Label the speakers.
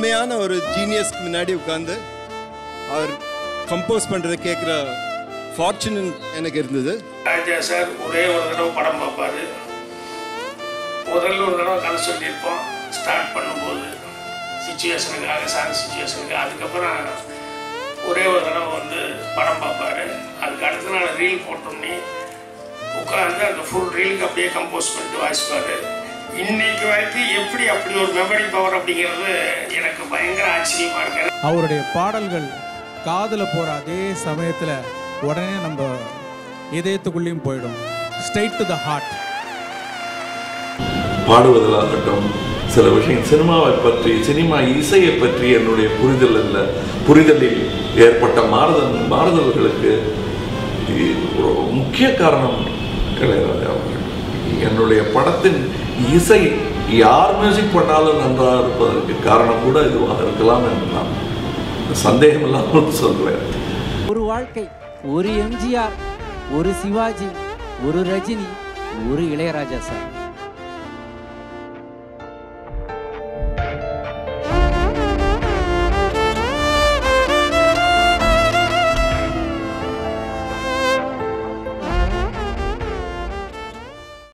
Speaker 1: உண்மையான ஒரு ஜீனியஸ்க்கு முன்னாடி உட்காந்து அவர் கம்போஸ் பண்ணுறதை கேட்குற ஃபார்ச்சுன் எனக்கு இருந்தது
Speaker 2: ராஜா சார் ஒரே ஒரு தடவை படம் பார்ப்பாரு முதல்ல ஒரு தடவை கதை சொல்லியிருப்போம் ஸ்டார்ட் பண்ணும்போது சுச்சுவேஷனுக்காக சார் சுச்சுவேஷனுக்கு அதுக்கப்புறம் ஒரே ஒரு தடவை வந்து படம் பார்ப்பாரு அதுக்கு அடுத்த நாள் ரீல் போட்டோன்னே உட்காந்து அந்த ஃபுல் ரீலுக்கு அப்படியே கம்போஸ் பண்ணிட்டு வாசிப்பார் இன்னைக்கு வரைக்கும் எப்படி அப்படி ஒரு மெமரி பவர் அப்படிங்கிறது எனக்கு பயங்கர ஆச்சரியமா இருக்கு
Speaker 3: அவருடைய பாடல்கள் காதில் போகிற அதே சமயத்தில் உடனே நம்ம இதயத்துக்குள்ளேயும் போயிடும் ஸ்ட்ரைட் டு த ஹார்ட்
Speaker 4: பாடுவதிலாகட்டும் சில விஷயம் சினிமாவை பற்றி சினிமா இசையை பற்றி என்னுடைய புரிதல் அல்ல புரிதலில் ஏற்பட்ட மாறுதல் மாறுதல்களுக்கு இ- ஒரு முக்கிய காரணம் இளையராஜா அவர்கள் என்னுடைய படத்தின் இசை யார் மியூசிக் பண்ணாலும் நன்றாக இருப்பதற்கு காரணம் கூட இதுவாக இருக்கலாம் என்று நான் சந்தேகம் இல்லாமல் சொல்கிறேன்
Speaker 5: ஒரு வாழ்க்கை ஒரு எம்ஜிஆர் ஒரு சிவாஜி ஒரு ரஜினி ஒரு இளையராஜா சார்